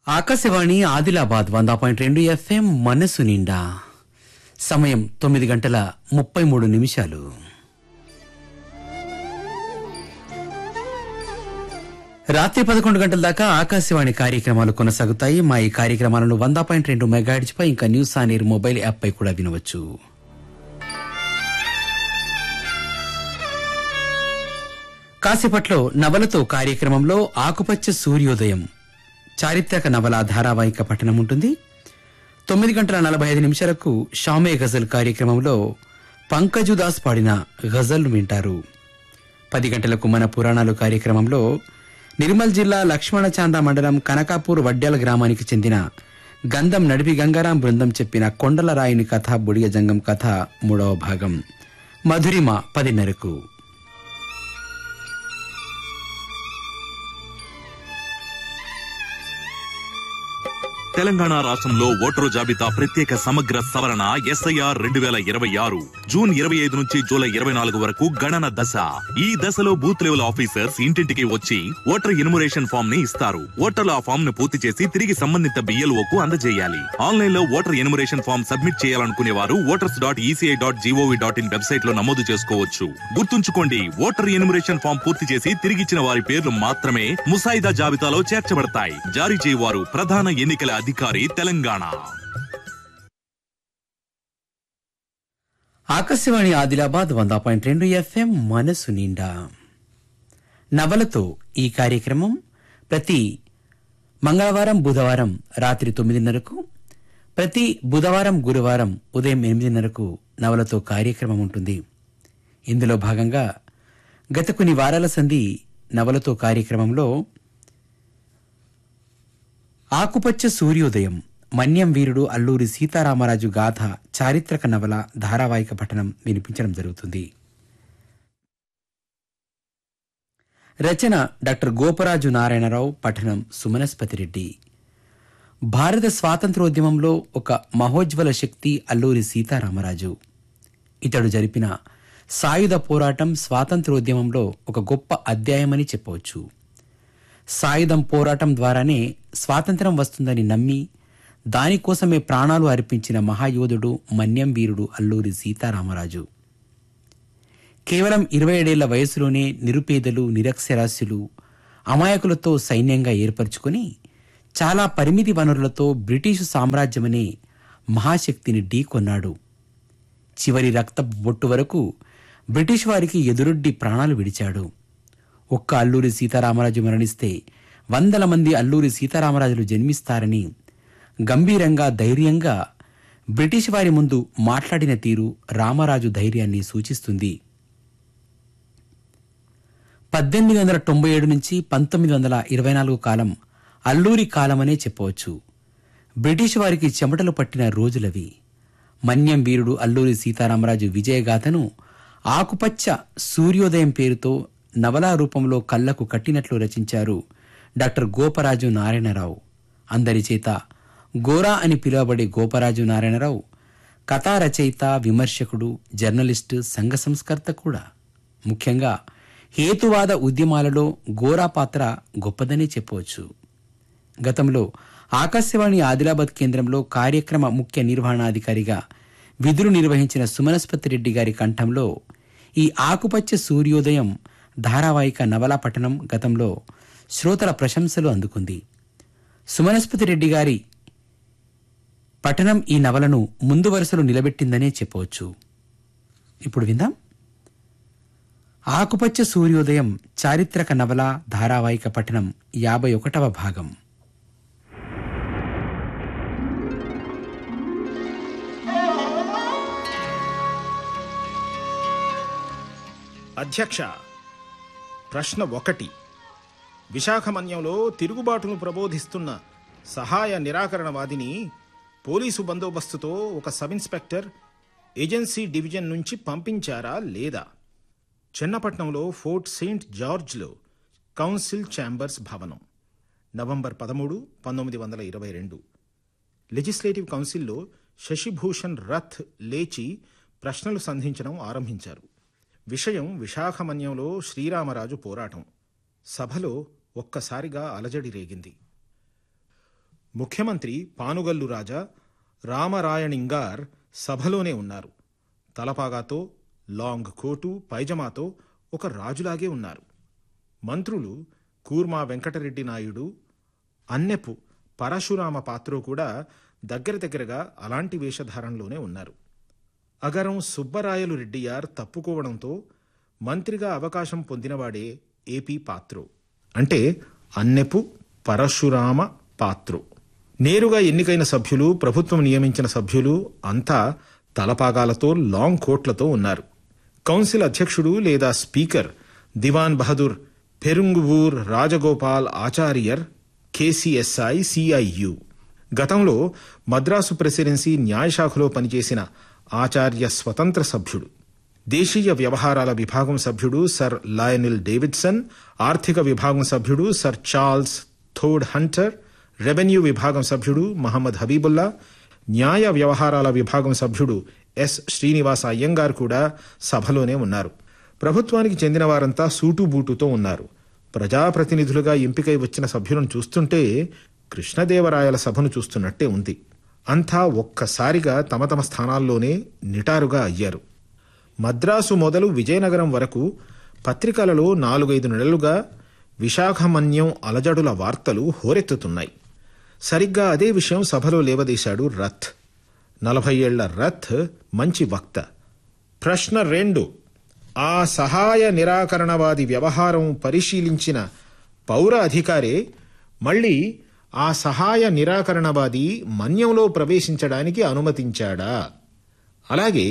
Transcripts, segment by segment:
ఆకాశవాణి ఆదిలాబాద్ వంద పాయింట్ రెండు ఎఫ్ఎం మనసు నిండా సమయం తొమ్మిది గంటల ముప్పై మూడు నిమిషాలు రాత్రి పదకొండు గంటల దాకా ఆకాశవాణి కార్యక్రమాలు కొనసాగుతాయి మా ఈ కార్యక్రమాలను వంద పాయింట్ రెండు మెగాహెడ్జ్ పై ఇంకా news on air mobile app పై కూడా వినవచ్చు కాసేపట్లో నవలతో కార్యక్రమంలో ఆకుపచ్చ సూర్యోదయం చారిత్రక నవల ధారావాహిక పఠనం ఉంటుంది తొమ్మిది గంటల నలభై ఐదు నిమిషాలకు షామే గజల్ కార్యక్రమంలో పంకజు దాస్ పాడిన గజల్ వింటారు పది గంటలకు మన పురాణాలు కార్యక్రమంలో నిర్మల్ జిల్లా లక్ష్మణచాంద మండలం కనకాపూర్ వడ్డ్యాల గ్రామానికి చెందిన గంధం నడిపి గంగారాం బృందం చెప్పిన కొండల రాయుని కథ బుడిగ జంగం కథ మూడవ భాగం మధురిమ పదిన్నరకు తెలంగాణ రాష్ట్రంలో ఓటరు జాబితా ప్రత్యేక సమగ్ర సవరణ ఎస్ఐఆర్ రెండు వేల ఇరవై ఆరు జూన్ ఇరవై ఐదు నుంచి జూలై ఇరవై నాలుగు వరకు గణన దశ ఈ దశలో బూత్ లెవెల్ ఆఫీసర్స్ ఇంటింటికి వచ్చి ఓటర్ ఇనుమరేషన్ ఫామ్ ని ఇస్తారు ఓటర్లు ఆ ఫామ్ ను పూర్తి చేసి తిరిగి సంబంధిత బిఎల్ఓ కు అందజేయాలి ఆన్లైన్ లో ఓటర్ ఎనుమరేషన్ ఫామ్ సబ్మిట్ చేయాలనుకునే వారు voters dot ECI dot GOV dot in website లో నమోదు చేసుకోవచ్చు గుర్తుంచుకోండి ఓటర్ ఎనుమరేషన్ ఫామ్ పూర్తి చేసి తిరిగిచ్చిన వారి పేర్లు మాత్రమే ముసాయిదా జాబితాలో చేర్చబడతాయి జారీ చేయవారు ప్రధాన ఎన్నికల అధికారి తెలంగాణ ఆకాశవాణి ఆదిలాబాద్ వంద పాయింట్ రెండు ఎఫ్ఎం మనసు నిండా నవలతో ఈ కార్యక్రమం ప్రతి మంగళవారం బుధవారం రాత్రి తొమ్మిదిన్నరకు ప్రతి బుధవారం గురువారం ఉదయం ఎనిమిదిన్నరకు నవలతో కార్యక్రమం ఉంటుంది ఇందులో భాగంగా గత కొన్ని వారాల సంధి నవలతో కార్యక్రమంలో ఆకుపచ్చ సూర్యోదయం మన్యం వీరుడు అల్లూరి సీతారామరాజు గాథ చారిత్రక నవల ధారావాహిక పఠనం వినిపించడం జరుగుతుంది రచన డాక్టర్ గోపరాజు నారాయణరావు పఠనం సుమనస్పతి రెడ్డి భారత స్వాతంత్రోద్యమంలో ఒక మహోజ్వల శక్తి అల్లూరి సీతారామరాజు ఇతడు జరిపిన సాయుధ పోరాటం స్వాతంత్రోద్యమంలో ఒక గొప్ప అధ్యాయమని చెప్పవచ్చు సాయుధం పోరాటం ద్వారానే స్వాతంత్రం వస్తుందని నమ్మి దానికోసమే ప్రాణాలు అర్పించిన మహాయోధుడు మన్యం వీరుడు అల్లూరి సీతారామరాజు కేవలం ఇరవై ఏడేళ్ల వయసులోనే నిరుపేదలు నిరక్షరాస్యులు అమాయకులతో సైన్యంగా ఏర్పరచుకుని చాలా పరిమితి వనరులతో బ్రిటిషు సామ్రాజ్యమనే మహాశక్తిని ఢీకొన్నాడు చివరి రక్త బొట్టు వరకు బ్రిటిష్ వారికి ఎదురొడ్డి ప్రాణాలు విడిచాడు ఒక్క అల్లూరి సీతారామరాజు మరణిస్తే వందల మంది అల్లూరి సీతారామరాజులు జన్మిస్తారని గంభీరంగా ధైర్యంగా బ్రిటిష్ వారి ముందు మాట్లాడిన తీరు రామరాజు ధైర్యాన్ని సూచిస్తుంది పద్దెనిమిది వందల తొంభై ఏడు నుంచి పంతొమ్మిది వందల ఇరవై నాలుగు కాలం అల్లూరి కాలమనే చెప్పవచ్చు బ్రిటిష్ వారికి చెమటలు పట్టిన రోజులవి మన్యం వీరుడు అల్లూరి సీతారామరాజు విజయగాథను ఆకుపచ్చ సూర్యోదయం పేరుతో నవలా రూపంలో కళ్లకు కట్టినట్లు రచించారు డాక్టర్ గోపరాజు నారాయణరావు అందరి చేత గోరా అని పిలువబడే గోపరాజు నారాయణరావు కథా రచయిత విమర్శకుడు జర్నలిస్టు సంఘ సంస్కర్త కూడా ముఖ్యంగా హేతువాద ఉద్యమాలలో గోరా పాత్ర గొప్పదనే చెప్పవచ్చు గతంలో ఆకాశవాణి ఆదిలాబాద్ కేంద్రంలో కార్యక్రమ ముఖ్య నిర్వహణాధికారిగా విధులు నిర్వహించిన సుమనస్పతి రెడ్డి గారి కంఠంలో ఈ ఆకుపచ్చ సూర్యోదయం ధారావాహిక నవలా పఠనం గతంలో శ్రోతల ప్రశంసలు అందుకుంది సుమనస్పతి రెడ్డి గారి పఠనం ఈ నవలను ముందు వరుసలో నిలబెట్టిందనే చెప్పవచ్చు ఇప్పుడు విందాం ఆకుపచ్చ సూర్యోదయం చారిత్రక నవల ధారావాహిక పఠనం యాభై ఒకటవ భాగం అధ్యక్ష ప్రశ్న ఒకటి విశాఖమన్యంలో తిరుగుబాటును ప్రబోధిస్తున్న సహాయ నిరాకరణవాదిని పోలీసు బందోబస్తుతో ఒక సబ్ ఇన్స్పెక్టర్ ఏజెన్సీ డివిజన్ నుంచి పంపించారా లేదా చెన్నపట్నంలో ఫోర్ట్ సెయింట్ జార్జ్లో కౌన్సిల్ ఛాంబర్స్ భవనం నవంబర్ పదమూడు పంతొమ్మిది వందల ఇరవై రెండు లెజిస్లేటివ్ కౌన్సిల్లో శశిభూషణ్ రథ్ లేచి ప్రశ్నలు సంధించడం ఆరంభించారు విషయం విశాఖమన్యంలో శ్రీరామరాజు పోరాటం సభలో ఒక్కసారిగా అలజడి రేగింది ముఖ్యమంత్రి పానుగల్లు రాజా రామరాయణింగార్ సభలోనే ఉన్నారు తలపాగాతో లాంగ్ కోటు పైజమాతో ఒక రాజులాగే ఉన్నారు మంత్రులు కూర్మా వెంకటరెడ్డి నాయుడు అన్నెపు పరశురామ పాత్రో కూడా దగ్గర దగ్గరగా అలాంటి వేషధారణలోనే ఉన్నారు అగరం సుబ్బరాయలు రెడ్డియార్ తప్పుకోవడంతో మంత్రిగా అవకాశం పొందినవాడే ఏపీ పాత్రో అంటే అన్నెపు పరశురామ పాత్రో నేరుగా ఎన్నికైన సభ్యులు ప్రభుత్వం నియమించిన సభ్యులు అంతా తలపాగాలతో లాంగ్ కోట్లతో ఉన్నారు కౌన్సిల్ అధ్యక్షుడు లేదా speaker Diwan Bahadur Perunguvur Rajagopal Achariyar KCSI CIU గతంలో మద్రాసు ప్రెసిడెన్సీ న్యాయశాఖలో పనిచేసిన ఆచార్య స్వతంత్ర సభ్యుడు దేశీయ వ్యవహారాల విభాగం సభ్యుడు సర్ లయనిల్ డేవిడ్సన్ ఆర్థిక విభాగం సభ్యుడు sir Charles Todhunter revenue విభాగం సభ్యుడు మహమ్మద్ హబీబుల్లా న్యాయ వ్యవహారాల విభాగం సభ్యుడు ఎస్ శ్రీనివాస అయ్యంగార్ కూడా సభలోనే ఉన్నారు ప్రభుత్వానికి చెందిన వారంతా సూటుబూటుతో ఉన్నారు ప్రజాప్రతినిధులుగా ఎంపికై వచ్చిన సభ్యులను చూస్తుంటే కృష్ణదేవరాయల సభను చూస్తున్నట్టే ఉంది అంతా ఒక్కసారిగా తమ తమ స్థానాల్లోనే నిటారుగా అయ్యారు మద్రాసు మొదలు విజయనగరం వరకు పత్రికలలో నాలుగైదు నెలలుగా విశాఖమన్యం అలజడుల వార్తలు హోరెత్తుతున్నాయి సరిగ్గా అదే విషయం సభలో లేవదీశాడు రథ్ నలభై ఏళ్ల రథ్ మంచి వక్త ప్రశ్న రెండు ఆ సహాయ నిరాకరణవాది వ్యవహారం పరిశీలించిన పౌర అధికారే మళ్ళీ ఆ సహాయ నిరాకరణవాది మన్యంలో ప్రవేశించడానికి అనుమతించాడా అలాగే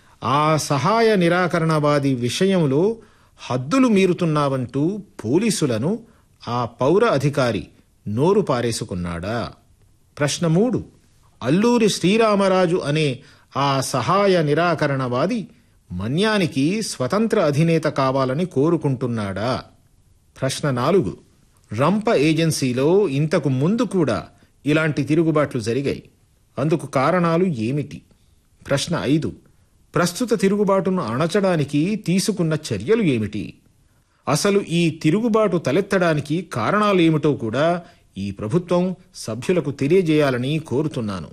ఆ సహాయ నిరాకరణవాది విషయంలో హద్దులు మీరుతున్నావంటూ పోలీసులను ఆ పౌర అధికారి నోరు పారేసుకున్నాడా ప్రశ్న మూడు అల్లూరి శ్రీరామరాజు అనే ఆ సహాయ నిరాకరణవాది మన్యానికి స్వతంత్ర అధినేత కావాలని కోరుకుంటున్నాడా ప్రశ్న నాలుగు రంప ఏజెన్సీలో ఇంతకు ముందు కూడా ఇలాంటి తిరుగుబాట్లు జరిగాయి అందుకు కారణాలు ఏమిటి ప్రశ్న ఐదు ప్రస్తుత తిరుగుబాటును అణచడానికి తీసుకున్న చర్యలు ఏమిటి అసలు ఈ తిరుగుబాటు తలెత్తడానికి కారణాలు ఏమిటో కూడా ఈ ప్రభుత్వం సభ్యులకు తెలియజేయాలని కోరుతున్నాను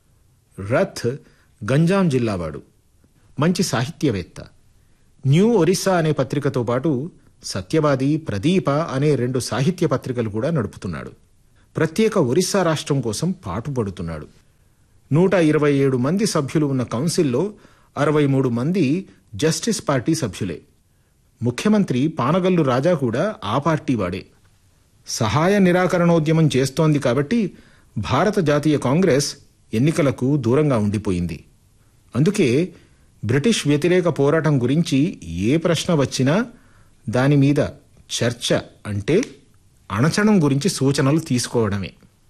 రథ్ గంజాం జిల్లావాడు మంచి సాహిత్యవేత్త న్యూ ఒరిస్సా అనే పత్రికతో పాటు సత్యవాది ప్రదీప అనే రెండు సాహిత్య పత్రికలు కూడా నడుపుతున్నాడు ప్రత్యేక ఒరిస్సా రాష్ట్రం కోసం పాటుపడుతున్నాడు నూట ఇరవై ఏడు మంది సభ్యులు ఉన్న కౌన్సిల్లో అరవై మూడు మంది జస్టిస్ పార్టీ సభ్యులే ముఖ్యమంత్రి పానగల్లు రాజా కూడా ఆ పార్టీ వాడే సహాయ నిరాకరణోద్యమం చేస్తోంది కాబట్టి భారత జాతీయ కాంగ్రెస్ ఎన్నికలకు దూరంగా ఉండిపోయింది అందుకే బ్రిటిష్ వ్యతిరేక పోరాటం గురించి ఏ ప్రశ్న వచ్చినా దాని మీద చర్చ అంటే అణచడం గురించి సూచనలు తీసుకోవడమే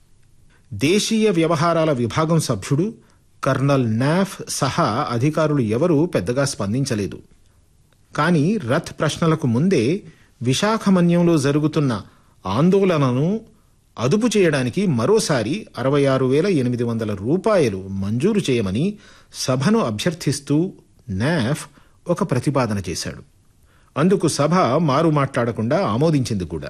దేశీయ వ్యవహారాల విభాగం సభ్యుడు కర్నల్ నాఫ్ సహా అధికారులు ఎవరూ పెద్దగా స్పందించలేదు కానీ రథ్ ప్రశ్నలకు ముందే విశాఖమన్యంలో జరుగుతున్న ఆందోళనను అదుపు చేయడానికి మరోసారి అరవై ఆరు వేల ఎనిమిది వందల రూపాయలు మంజూరు చేయమని సభను అభ్యర్థిస్తూ నాఫ్ ఒక ప్రతిపాదన చేశాడు అందుకు సభ మారు మాట్లాడకుండా ఆమోదించింది కూడా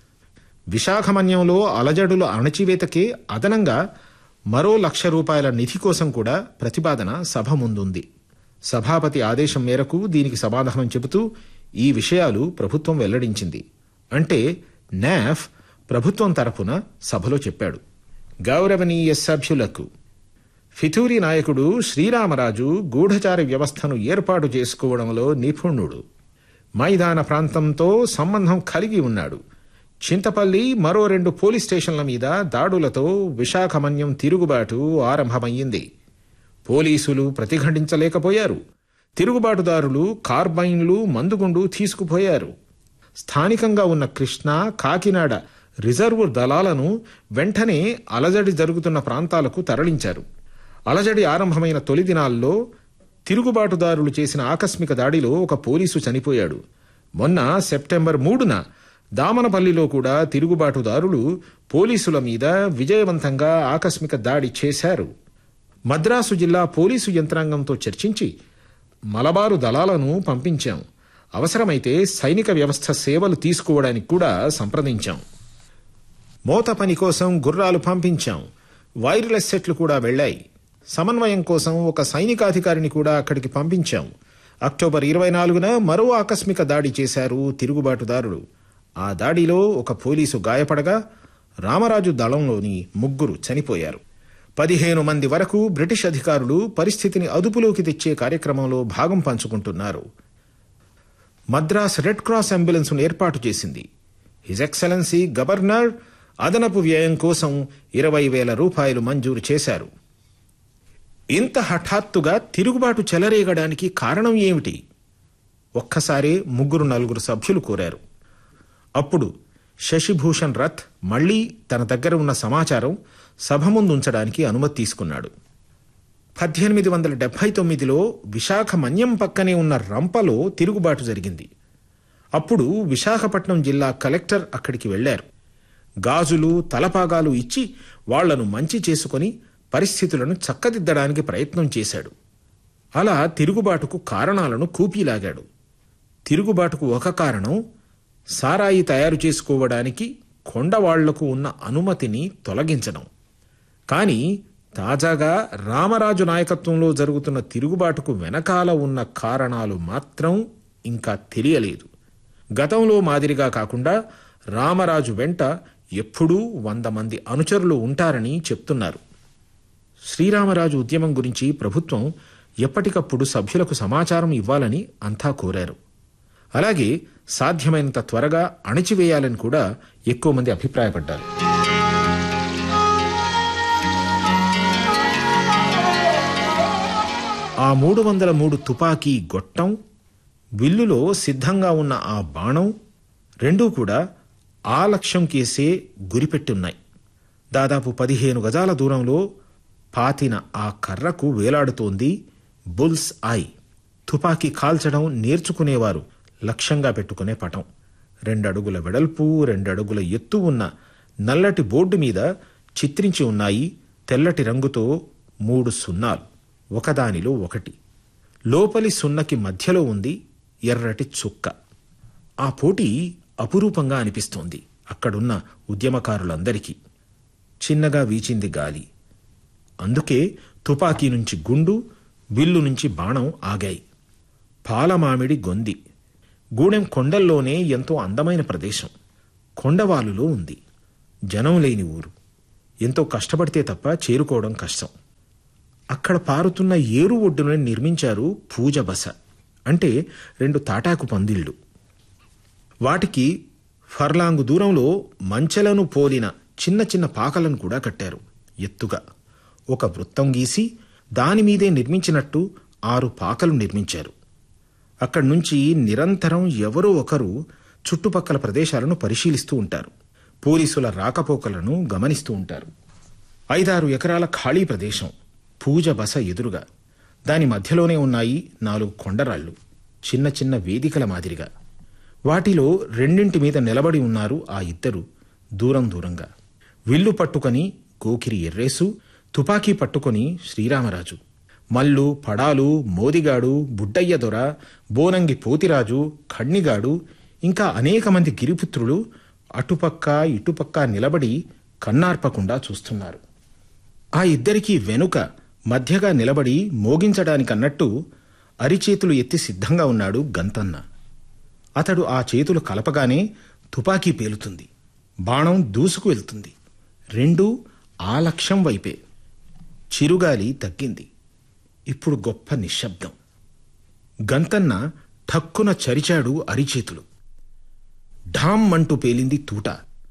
విశాఖమన్యంలో అలజడుల అణచివేతకే అదనంగా మరో లక్ష రూపాయల నిధి కోసం కూడా ప్రతిపాదన సభ ముందుంది సభాపతి ఆదేశం మేరకు దీనికి సమాధానం చెబుతూ ఈ విషయాలు ప్రభుత్వం వెల్లడించింది అంటే నాఫ్ ప్రభుత్వం తరపున సభలో చెప్పాడు గౌరవనీయ సభ్యులకు ఫితూరి నాయకుడు శ్రీరామరాజు గూఢచారి వ్యవస్థను ఏర్పాటు చేసుకోవడంలో నిపుణుడు మైదాన ప్రాంతంతో సంబంధం కలిగి ఉన్నాడు చింతపల్లి మరో రెండు పోలీస్ స్టేషన్ల మీద దాడులతో విశాఖమన్యం తిరుగుబాటు ఆరంభమయ్యింది పోలీసులు ప్రతిఘటించలేకపోయారు తిరుగుబాటుదారులు కార్బైన్లు మందుగుండు తీసుకుపోయారు స్థానికంగా ఉన్న కృష్ణ కాకినాడ రిజర్వ్ దళాలను వెంటనే అలజడి జరుగుతున్న ప్రాంతాలకు తరలించారు అలజడి ఆరంభమైన తొలి దినాల్లో తిరుగుబాటుదారులు చేసిన ఆకస్మిక దాడిలో ఒక పోలీసు చనిపోయాడు మొన్న సెప్టెంబర్ మూడున దామనపల్లిలో కూడా తిరుగుబాటుదారులు పోలీసుల మీద విజయవంతంగా ఆకస్మిక దాడి చేశారు మద్రాసు జిల్లా పోలీసు యంత్రాంగంతో చర్చించి మలబారు దళాలను పంపించాం అవసరమైతే సైనిక వ్యవస్థ సేవలు తీసుకోవడానికి కూడా సంప్రదించాం మోత పని కోసం గుర్రాలు పంపించాం వైర్లెస్ సెట్లు కూడా వెళ్ళాయి సమన్వయం కోసం ఒక సైనికాధికారిని కూడా అక్కడికి పంపించాం అక్టోబర్ ఇరవై నాలుగున మరో ఆకస్మిక దాడి చేశారు తిరుగుబాటుదారులు ఆ దాడిలో ఒక పోలీసు గాయపడగా రామరాజు దళంలోని ముగ్గురు చనిపోయారు పదిహేను మంది వరకు బ్రిటిష్ అధికారులు పరిస్థితిని అదుపులోకి తెచ్చే కార్యక్రమంలో భాగం పంచుకుంటున్నారు మద్రాస్ రెడ్ క్రాస్ అంబులెన్స్ను ఏర్పాటు చేసింది హిజ్ ఎక్సలెన్సీ గవర్నర్ అదనపు వ్యయం కోసం ఇరవై వేల రూపాయలు మంజూరు చేశారు ఇంత హఠాత్తుగా తిరుగుబాటు చెలరేగడానికి కారణం ఏమిటి ఒక్కసారే ముగ్గురు నలుగురు సభ్యులు కోరారు అప్పుడు శశిభూషణ్ రథ్ మళ్లీ తన దగ్గర ఉన్న సమాచారం సభ ముందు ఉంచడానికి అనుమతి తీసుకున్నాడు పద్దెనిమిది వందల డెబ్బై తొమ్మిదిలో విశాఖ మన్యం పక్కనే ఉన్న రంపలో తిరుగుబాటు జరిగింది అప్పుడు విశాఖపట్నం జిల్లా కలెక్టర్ అక్కడికి వెళ్లారు గాజులు తలపాగాలు ఇచ్చి వాళ్లను మంచి చేసుకొని పరిస్థితులను చక్కదిద్దడానికి ప్రయత్నం చేశాడు అలా తిరుగుబాటుకు కారణాలను కూపీలాగాడు తిరుగుబాటుకు ఒక కారణం సారాయి తయారు చేసుకోవడానికి కొండవాళ్లకు ఉన్న అనుమతిని తొలగించడం కానీ తాజాగా రామరాజు నాయకత్వంలో జరుగుతున్న తిరుగుబాటుకు వెనకాల ఉన్న కారణాలు మాత్రం ఇంకా తెలియలేదు గతంలో మాదిరిగా కాకుండా రామరాజు వెంట ఎప్పుడూ వంద మంది అనుచరులు ఉంటారని చెప్తున్నారు శ్రీరామరాజు ఉద్యమం గురించి ప్రభుత్వం ఎప్పటికప్పుడు సభ్యులకు సమాచారం ఇవ్వాలని అంతా కోరారు అలాగే సాధ్యమైనంత త్వరగా అణిచివేయాలని కూడా ఎక్కువ మంది అభిప్రాయపడ్డారు ఆ మూడు వందల మూడు తుపాకీ గొట్టం విల్లులో సిద్ధంగా ఉన్న ఆ బాణం రెండూ కూడా ఆ లక్ష్యం కేసే గురిపెట్టున్నాయి దాదాపు పదిహేను గజాల దూరంలో పాతిన ఆ కర్రకు వేలాడుతోంది బుల్స్ ఐ తుపాకీ కాల్చడం నేర్చుకునేవారు లక్ష్యంగా పెట్టుకునే పటం రెండడుగుల వెడల్పు రెండడుగుల ఎత్తు ఉన్న నల్లటి బోర్డు మీద చిత్రించి ఉన్నాయి తెల్లటి రంగుతో మూడు సున్నాలు ఒకదానిలో ఒకటి లోపలి సున్నకి మధ్యలో ఉంది ఎర్రటి చుక్క ఆ పోటీ అపురూపంగా అనిపిస్తోంది అక్కడున్న ఉద్యమకారులందరికీ చిన్నగా వీచింది గాలి అందుకే తుపాకీ నుంచి గుండు విల్లు నుంచి బాణం ఆగాయి పాలమామిడి గొంది గూడెం కొండల్లోనే ఎంతో అందమైన ప్రదేశం కొండవాలులో ఉంది జనం లేని ఊరు ఎంతో కష్టపడితే తప్ప చేరుకోవడం కష్టం అక్కడ పారుతున్న ఏరు ఒడ్డున నిర్మించారు పూజ బస అంటే రెండు తాటాకు పందిళ్ళు వాటికి ఫర్లాంగు దూరంలో మంచెలను పోలిన చిన్న చిన్న పాకలను కూడా కట్టారు ఎత్తుగా ఒక వృత్తం గీసి దానిమీదే నిర్మించినట్టు ఆరు పాకలు నిర్మించారు అక్కడి నుంచి నిరంతరం ఎవరో ఒకరు చుట్టుపక్కల ప్రదేశాలను పరిశీలిస్తూ ఉంటారు పోలీసుల రాకపోకలను గమనిస్తూ ఉంటారు ఐదారు ఎకరాల ఖాళీ ప్రదేశం పూజ బస ఎదురుగా దాని మధ్యలోనే ఉన్నాయి నాలుగు కొండరాళ్ళు చిన్న చిన్న వేదికల మాదిరిగా వాటిలో రెండింటి మీద నిలబడి ఉన్నారు ఆ ఇద్దరు దూరం దూరంగా విల్లు పట్టుకొని గోకిరి ఎర్రేసు తుపాకీ పట్టుకొని శ్రీరామరాజు మల్లు పడాలు మోదిగాడు బుడ్డయ్య దొర బోనంగి పోతిరాజు ఖడ్నిగాడు ఇంకా అనేక మంది గిరిపుత్రులు అటుపక్క ఇటుపక్క నిలబడి కన్నార్పకుండా చూస్తున్నారు ఆ ఇద్దరికీ వెనుక మధ్యగా నిలబడి మోగించడానికన్నట్టు అరిచేతులు ఎత్తి సిద్ధంగా ఉన్నాడు గంతన్న అతడు ఆ చేతులు కలపగానే తుపాకీ పేలుతుంది బాణం దూసుకు వెళ్తుంది రెండూ ఆ లక్ష్యం వైపే చిరుగాలి తగ్గింది ఇప్పుడు గొప్ప నిశ్శబ్దం గంతన్న ఠక్కున చరిచాడు అరిచేతులు ఢామ్ అంటూ పేలింది తూట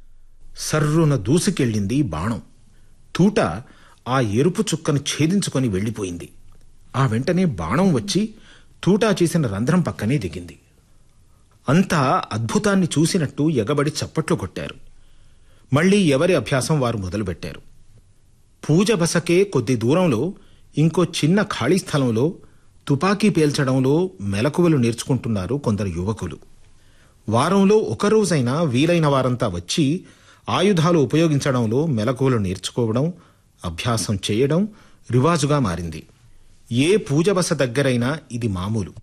సర్రున దూసుకెళ్ళింది బాణం తూట ఆ ఎరుపు చుక్కను ఛేదించుకొని వెళ్ళిపోయింది ఆ వెంటనే బాణం వచ్చి తూటా చేసిన రంధ్రం పక్కనే దిగింది అంతా అద్భుతాన్ని చూసినట్టు ఎగబడి చప్పట్లు కొట్టారు మళ్ళీ ఎవరి అభ్యాసం వారు మొదలుపెట్టారు పూజ బసకే కొద్ది దూరంలో ఇంకో చిన్న ఖాళీ స్థలంలో తుపాకీ పేల్చడంలో మెలకువలు నేర్చుకుంటున్నారు కొందరు యువకులు వారంలో ఒక రోజైనా వీలైన వారంతా వచ్చి ఆయుధాలు ఉపయోగించడంలో మెలకువలు నేర్చుకోవడం అభ్యాసం చేయడం రివాజుగా మారింది ఏ పూజ బస దగ్గరైనా ఇది మామూలు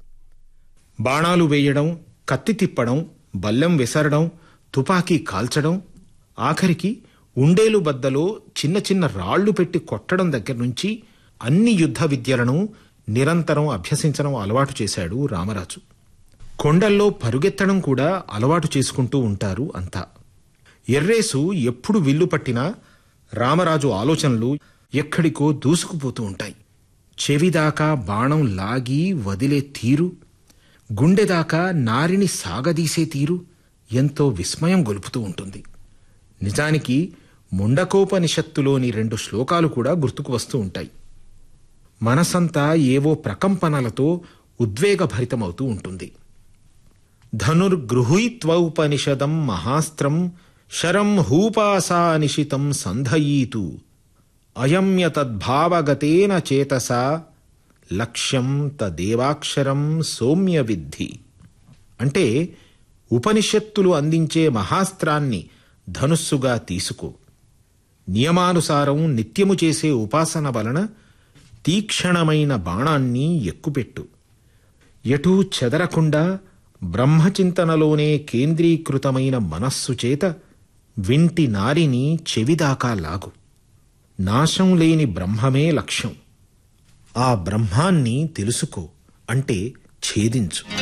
బాణాలు వేయడం కత్తి తిప్పడం బల్లెం విసరడం తుపాకీ కాల్చడం ఆఖరికి ఉండేలు బద్దలో చిన్న చిన్న రాళ్లు పెట్టి కొట్టడం దగ్గర నుంచి అన్ని యుద్ధ విద్యలను నిరంతరం అభ్యసించడం అలవాటు చేశాడు రామరాజు కొండల్లో పరుగెత్తడం కూడా అలవాటు చేసుకుంటూ ఉంటారు అంతా ఎర్రేసు ఎప్పుడు విల్లు పట్టినా రామరాజు ఆలోచనలు ఎక్కడికో దూసుకుపోతూ ఉంటాయి చెవిదాకా బాణం లాగి వదిలే తీరు గుండెదాకా నారిని సాగదీసే తీరు ఎంతో విస్మయం గొలుపుతూ ఉంటుంది నిజానికి ముండకోపనిషత్తులోని రెండు శ్లోకాలు కూడా గుర్తుకు వస్తూ ఉంటాయి మనసంతా ఏవో ప్రకంపనలతో ఉద్వేగభరితమవుతూ ఉంటుంది ధనుర్గృహీత్వౌపనిషదం మహాస్త్రం శరం హూపాసానిశితం సంధయీతు అయమ్యతద్భావగతేన చేతసా లక్ష్యం తదేవాక్షరం సౌమ్య విద్ధి అంటే ఉపనిషత్తులు అందించే మహాస్త్రాన్ని ధనుస్సుగా తీసుకో నియమానుసారం నిత్యము చేసే ఉపాసన వలన తీక్షణమైన బాణాన్ని ఎక్కుపెట్టు ఎటూ చెదరకుండా బ్రహ్మచింతనలోనే కేంద్రీకృతమైన మనస్సు చేత వింటి నారిని చెవిదాకా లాగు నాశం లేని బ్రహ్మమే లక్ష్యం ఆ బ్రహ్మాన్ని తెలుసుకో అంటే ఛేదించు